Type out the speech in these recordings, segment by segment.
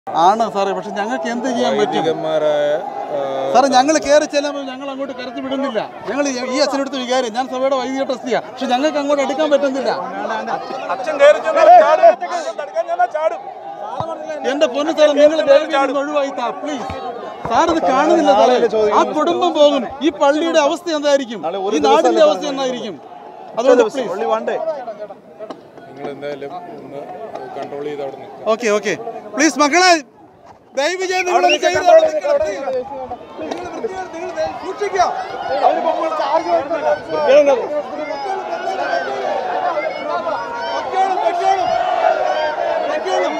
ആണ് സാറേ പക്ഷെ ഞങ്ങൾക്ക് എന്ത് ചെയ്യാൻ പറ്റും വൈദികന്മാരായ ആ, സാറേ ഞങ്ങൾ കയറി ചെല്ലുമ്പോൾ ഞങ്ങൾ അങ്ങോട്ട് കരച്ചു വിടുന്നില്ല ഞങ്ങൾ ഈ അച്ഛനടുത്ത് വികാരം ഞാൻ സഭയുടെ വൈദിക ട്രസ്റ്റിയാ പക്ഷെ ഞങ്ങൾക്ക് അങ്ങോട്ട് എടുക്കാൻ പറ്റുന്നില്ല അച്ഛൻ കയറി ചെന്നാൽ ചാടും. തടുക്കാൻ ചെന്നാൽ ചാടും. എന്റെ പൊന്നു സാറേ നിങ്ങൾ ദയവേദന ഒഴിവായി താ പ്ലീസ് സാർ ഇത് കാണുന്നില്ല സാറേ ആ കുടുംബം പോകും ഈ പള്ളിയുടെ അവസ്ഥ എന്തായിരിക്കും ഈ നാടിന്റെ അവസ്ഥ എന്തായിരിക്കും അതുകൊണ്ട് പ്ലീസ് നിങ്ങൾ എന്തായാലും ഒന്ന് കൺട്രോൾ ചെയ്ത് അവിടെ നിൽക്കുക ഓക്കെ ഓക്കെ പ്ലീസ് മക്കളെ ദയവ് ചെയ്ത് നിങ്ങൾ ഒന്ന് ചെയ്ത് അവിടെ നിൽക്കണം, please. നിങ്ങൾ വൃത്തിയായിട്ട് നിങ്ങൾ ദയ- സൂക്ഷിക്കുക. അവര് പോകുമ്പോൾ charge കൊടുക്കുന്നില്ല. വെക്കണം, വെക്കണം. വെക്കണം.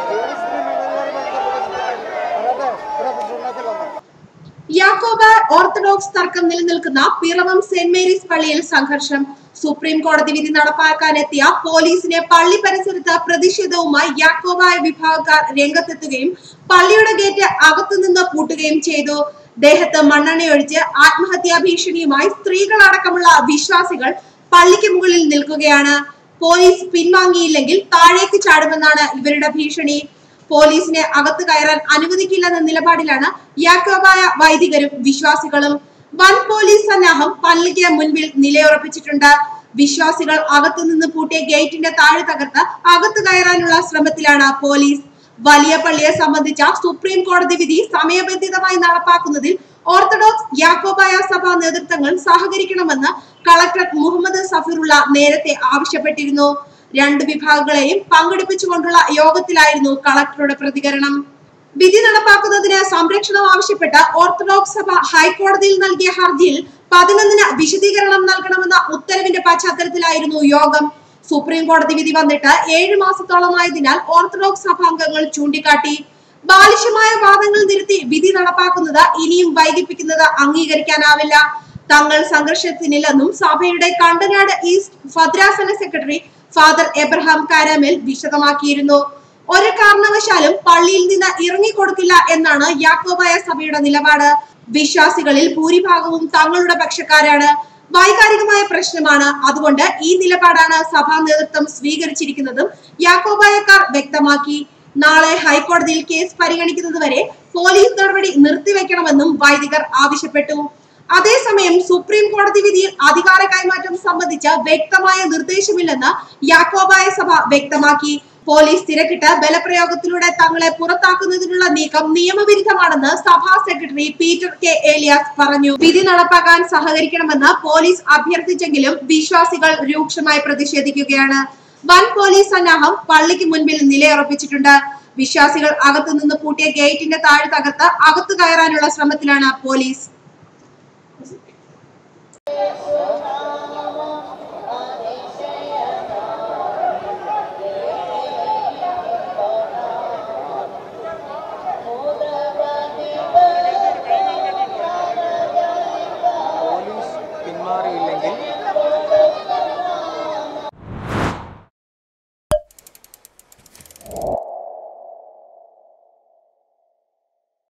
യാക്കോബ ഓർത്തഡോക്സ് തർക്കം നിലനിൽക്കുന്ന പിറവം സെന്റ് മേരീസ് പള്ളിയിൽ സംഘർഷം സുപ്രീം കോടതി വിധി നടപ്പാക്കാനെത്തിയ പോലീസിനെ പള്ളി പരിസരത്ത് പ്രതിഷേധവുമായി യാക്കോബായ വിഭാഗക്കാർ രംഗത്തെത്തുകയും പള്ളിയുടെ ഗേറ്റ് അകത്തുനിന്ന് പൂട്ടുകയും ചെയ്തു ദേഹത്ത് മണ്ണെണ്ണയൊഴിച്ച് ആത്മഹത്യാ ഭീഷണിയുമായി സ്ത്രീകളടക്കമുള്ള വിശ്വാസികൾ പള്ളിക്ക് മുകളിൽ നിൽക്കുകയാണ് പോലീസ് പിൻവാങ്ങിയില്ലെങ്കിൽ താഴേക്ക് ചാടുമെന്നാണ് ഇവരുടെ ഭീഷണി പോലീസിനെ അകത്ത് കയറാൻ അനുവദിക്കില്ലെന്ന നിലപാടിലാണ് യാക്കോബായ വൈദികരും വിശ്വാസികളും വൻ പോലീസ് സന്നാഹം പള്ളിക്ക് മുൻപിൽ നിലയുറപ്പിച്ചിട്ടുണ്ട് വിശ്വാസികൾ അകത്തുനിന്ന് പൂട്ടിയ ഗേറ്റിന്റെ താഴെ തകർത്ത് അകത്ത് കയറാനുള്ള ശ്രമത്തിലാണ് പോലീസ് വലിയ പള്ളിയെ സംബന്ധിച്ച സുപ്രീം കോടതി വിധി സമയബന്ധിതമായി നടപ്പാക്കുന്നതിൽ ഓർത്തഡോക്സ് യാക്കോബായ സഭാ നേതൃത്വങ്ങൾ സഹകരിക്കണമെന്ന് കളക്ടർ മുഹമ്മദ് സഫീറുള്ള നേരത്തെ ആവശ്യപ്പെട്ടിരുന്നു രണ്ട് വിഭാഗങ്ങളെയും പങ്കെടുപ്പിച്ചുകൊണ്ടുള്ള യോഗത്തിലായിരുന്നു കളക്ടറുടെ പ്രതികരണം വിധി നടപ്പാക്കുന്നതിന് സംരക്ഷണം ആവശ്യപ്പെട്ട് ഓർത്തഡോക്സ് സഭ ഹൈക്കോടതിയിൽ നൽകിയ ഹർജിയിൽ പതിനൊന്നിന് വിശദീകരണം നൽകണമെന്ന ഉത്തരവിന്റെ പശ്ചാത്തലത്തിലായിരുന്നു യോഗം സുപ്രീം കോടതി വിധി വന്നിട്ട് ഏഴ് മാസത്തോളമായതിനാൽ ഓർത്തഡോക്സ് സഭാംഗങ്ങൾ ചൂണ്ടിക്കാട്ടി ബാലിശമായ വാദങ്ങൾ നിരത്തി വിധി നടപ്പാക്കുന്നത് ഇനിയും വൈകിപ്പിക്കുന്നത് അംഗീകരിക്കാനാവില്ല തങ്ങൾ സംഘർഷത്തിനില്ലെന്നും സഭയുടെ കണ്ടനാട് ഈസ്റ്റ് ഭദ്രാസന സെക്രട്ടറി ഫാദർ എബ്രഹാം കാരാമേൽ വിശദമാക്കിയിരുന്നു ഒരു കാരണവശാലും പള്ളിയിൽ നിന്ന് ഇറങ്ങിക്കൊടുക്കില്ല എന്നാണ് യാക്കോബായ സഭയുടെ നിലപാട് വിശ്വാസികളിൽ ഭൂരിഭാഗവും തങ്ങളുടെ പക്ഷക്കാരാണ് വൈകാരികമായ പ്രശ്നമാണ് അതുകൊണ്ട് ഈ നിലപാടാണ് സഭാ നേതൃത്വം സ്വീകരിച്ചിരിക്കുന്നതും യാക്കോബായക്കാർ വ്യക്തമാക്കി നാളെ ഹൈക്കോടതിയിൽ കേസ് പരിഗണിക്കുന്നതുവരെ പോലീസ് നടപടി നിർത്തിവെക്കണമെന്നും വൈദികർ ആവശ്യപ്പെട്ടു അതേസമയം സുപ്രീം കോടതി വിധിയിൽ അധികാര കൈമാറ്റം സംബന്ധിച്ച വ്യക്തമായ നിർദ്ദേശമില്ലെന്ന് യാക്കോബായ സഭ വ്യക്തമാക്കി പോലീസ് തിരക്കിട്ട് ബലപ്രയോഗത്തിലൂടെ തങ്ങളെ പുറത്താക്കുന്നതിനുള്ള നീക്കം നിയമവിരുദ്ധമാണെന്ന് സഭാ സെക്രട്ടറി പീറ്റർ കെ ഏലിയാസ് പറഞ്ഞു വിധി നടപ്പാക്കാൻ സഹകരിക്കണമെന്ന് പോലീസ് അഭ്യർത്ഥിച്ചെങ്കിലും വിശ്വാസികൾ രൂക്ഷമായി പ്രതിഷേധിക്കുകയാണ് വൻ പോലീസ് സന്നാഹം പള്ളിക്ക് മുൻപിൽ നിലയുറപ്പിച്ചിട്ടുണ്ട് വിശ്വാസികൾ അകത്തുനിന്ന് പൂട്ടിയ ഗേറ്റിന്റെ താഴെ തകർത്ത് അകത്തു കയറാനുള്ള ശ്രമത്തിലാണ് പോലീസ്